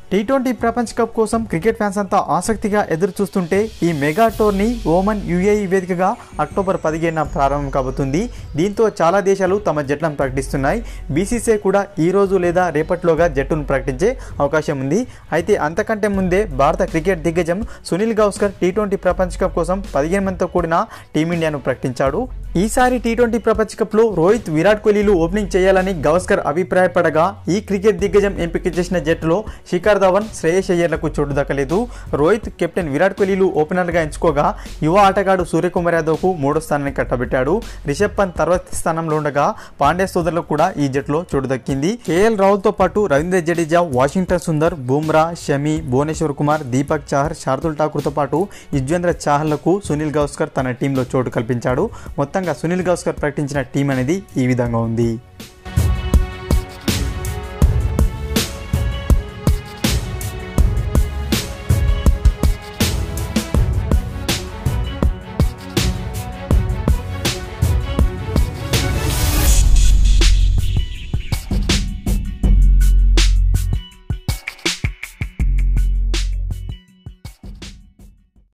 tea twenty ప్రపంచ cup కోసం cricket fans అంతా ఆసక్తిగా ఎదురు చూస్తుంటే ఈ మెగా టోర్నీ ఓమన్ యుఏఈ వేదికగా అక్టోబర్ పదిహేనున ప్రారంభం కాబోతుంది దీంతో చాలా దేశాలు తమ జట్లను ప్రకటిస్తున్నాయి బీసీసీఐ కూడా ఈ రోజు లేదా రేపట్లోగా జట్టును ప్రకటించే అవకాశం ఉంది అయితే అంతకంటే ముందే భారత క్రికెట్ దిగ్గజం సునీల్ గౌస్కర్ టీ ట్వంటీ ప్రపంచ కప్ కోసం పదిహేను మందితో కూడిన టీమిండియాను ప్రకటించాడు ఈసారి టీ ట్వంటీ ప్రపంచ కప్లో రోహిత్ విరాట్ కోహ్లీలు ఓపెనింగ్ చేయాలని గవస్కర్ అభిప్రాయపడగా ఈ క్రికెట్ దిగ్గజం ఎంపిక చేసిన జట్టులో శిఖర్ ధవన్ శ్రేయస్ అయ్యర్లకు చోటు దక్కలేదు రోహిత్ కెప్టెన్ విరాట్ కోహ్లీలు ఓపెనర్గా ఎంచుకోగా యువ ఆటగాడు సూర్యకుమార్ యాదవ్కు మూడో స్థానాన్ని కట్టబెట్టాడు రిషబ్ పంత్ తర్వాతి స్థానంలో ఉండగా పాండ్య సోదరులకు కూడా ఈ జట్టులో చోటు దక్కింది కేఎల్ రాహుల్తో పాటు రవీంద్ర జడేజా వాషింగ్టన్ సుందర్ బుమ్రా షమి భువనేశ్వర్ కుమార్ దీపక్ చాహర్ శార్దుల్ ఠాకూర్తో పాటు యుజ్వేంద్ర చాహర్లకు సునీల్ గౌస్కర్ తన టీంలో చోటు కల్పించాడు మొత్తంగా సునీల్ గౌస్కర్ ప్రకటించిన టీం అనేది ఈ విధంగా ఉంది